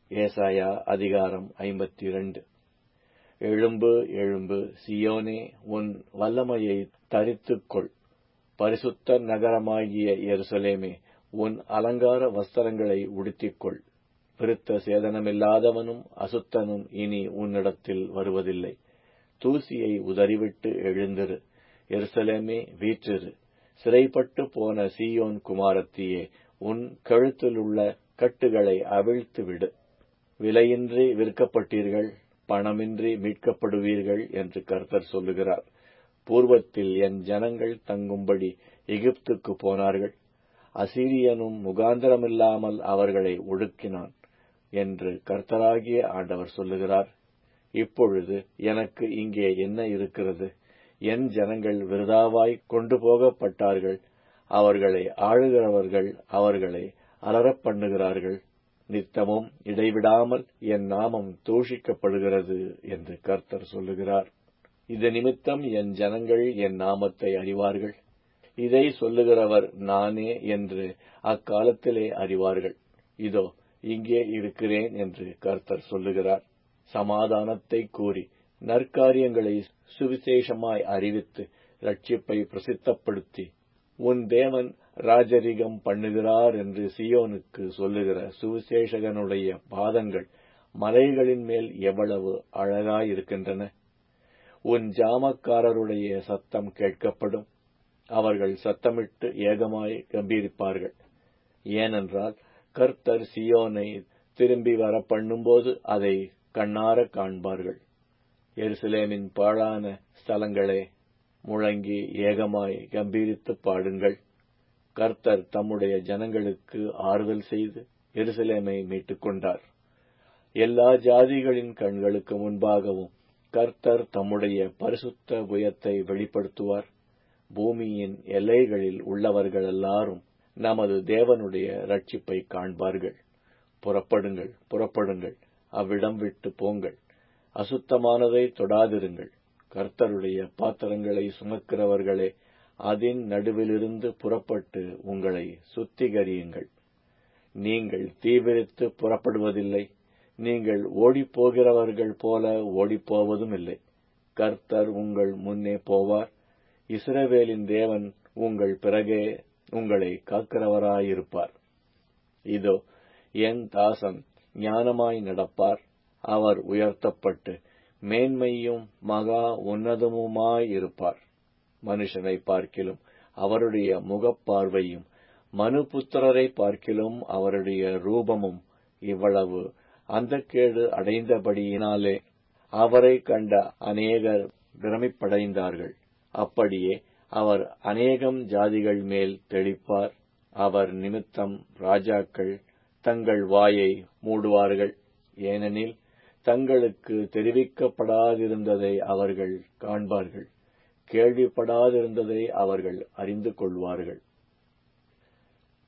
ஏசாயா அதிகாரம் ஐம்பத்தி இரண்டு எழும்பு எழும்பு சியோனே உன் வல்லமையை தரித்துக்கொள் பரிசுத்த நகரமாகிய எருசலேமே உன் அலங்கார வஸ்திரங்களை உடுத்திக்கொள் விருத்த சேதனமில்லாதவனும் அசுத்தனும் இனி உன்னிடத்தில் வருவதில்லை தூசியை உதறிவிட்டு எழுந்திரு எருசலேமே வீற்றிரு சிறைப்பட்டு போன சீயோன் குமாரத்தியே உன் கழுத்திலுள்ள கட்டுகளை அவிழ்த்து விடு விலையின்றி விற்கப்பட்டீர்கள் பணமின்றி மீட்கப்படுவீர்கள் என்று கர்த்தர் சொல்லுகிறார் பூர்வத்தில் என் ஜனங்கள் தங்கும்படி எகிப்துக்கு போனார்கள் அசீரியனும் முகாந்திரமில்லாமல் அவர்களை ஒடுக்கினான் என்று கர்த்தராகிய ஆண்டவர் சொல்லுகிறார் இப்பொழுது எனக்கு இங்கே என்ன இருக்கிறது என் ஜனங்கள் விருதாவாய் கொண்டு போகப்பட்டார்கள் அவர்களை ஆளுகிறவர்கள் அவர்களை அலறப் பண்ணுகிறார்கள் நித்தமும் இடைவிடாமல் என் நாமம் தூஷிக்கப்படுகிறது என்று கர்த்தர் சொல்லுகிறார் இது நிமித்தம் என் ஜனங்கள் என் நாமத்தை அறிவார்கள் இதை சொல்லுகிறவர் நானே என்று அக்காலத்திலே அறிவார்கள் இதோ இங்கே இருக்கிறேன் என்று கர்த்தர் சொல்லுகிறார் சமாதானத்தை கூறி நற்காரியங்களை சுவிசேஷமாய் அறிவித்து ரட்சிப்பை பிரசித்தப்படுத்தி உன் தேவன் ராஜரிகம் பண்ணுகிறார் என்று சியோனுக்கு சொல்லுகிற சுவிசேஷகனுடைய பாதங்கள் மலைகளின் மேல் எவ்வளவு அழகாயிருக்கின்றன உன் ஜாமக்காரருடைய சத்தம் கேட்கப்படும் அவர்கள் சத்தமிட்டு ஏகமாய் கம்பீரிப்பார்கள் ஏனென்றால் கர்த்தர் சியோனை திரும்பி வர பண்ணும்போது அதை கண்ணார காண்பார்கள் எருசலேமின் பாழான ஸ்தலங்களே முழங்கி ஏகமாய் கம்பீரித்து பாடுங்கள் கர்த்தர் தம்முடைய ஜனங்களுக்கு ஆறுதல் செய்து எருசலேமை மீட்டுக் கொண்டார் எல்லா ஜாதிகளின் கண்களுக்கு முன்பாகவும் கர்த்தர் தம்முடைய பரிசுத்த புயத்தை வெளிப்படுத்துவார் பூமியின் எல்லைகளில் உள்ளவர்கள் எல்லாரும் நமது தேவனுடைய ரட்சிப்பை காண்பார்கள் புறப்படுங்கள் புறப்படுங்கள் அவ்விடம் விட்டு போங்கள் அசுத்தமானதை தொடாதிருங்கள் கர்த்தருடைய பாத்திரங்களை சுமக்கிறவர்களே அதன் நடுவிலிருந்து புறப்பட்டு உங்களை சுத்திகரியுங்கள் நீங்கள் தீவிரித்து புறப்படுவதில்லை நீங்கள் ஓடிப்போகிறவர்கள் போல ஓடிப்போவதும் இல்லை கர்த்தர் உங்கள் முன்னே போவார் இஸ்ரவேலின் தேவன் உங்கள் பிறகே உங்களை காக்கிறவராயிருப்பார் இதோ என் தாசன் ஞானமாய் நடப்பார் அவர் உயர்த்தப்பட்டு மேன்மையும் மகா உன்னதமுமாயிருப்பார் மனுஷனை பார்க்கிலும் அவருடைய முகப்பார்வையும் மனுபுத்திரரை பார்க்கிலும் அவருடைய ரூபமும் இவ்வளவு அந்த கேடு அடைந்தபடியினாலே அவரை கண்ட அநேகர் பிரமிப்படைந்தார்கள் அப்படியே அவர் அநேகம் ஜாதிகள் மேல் தெளிப்பார் அவர் நிமித்தம் ராஜாக்கள் தங்கள் வாயை மூடுவார்கள் ஏனெனில் தங்களுக்கு தெரிவிக்கப்படாதிருந்ததை அவர்கள் காண்பார்கள் கேள்விப்படாதிருந்ததை அவர்கள் அறிந்து கொள்வார்கள்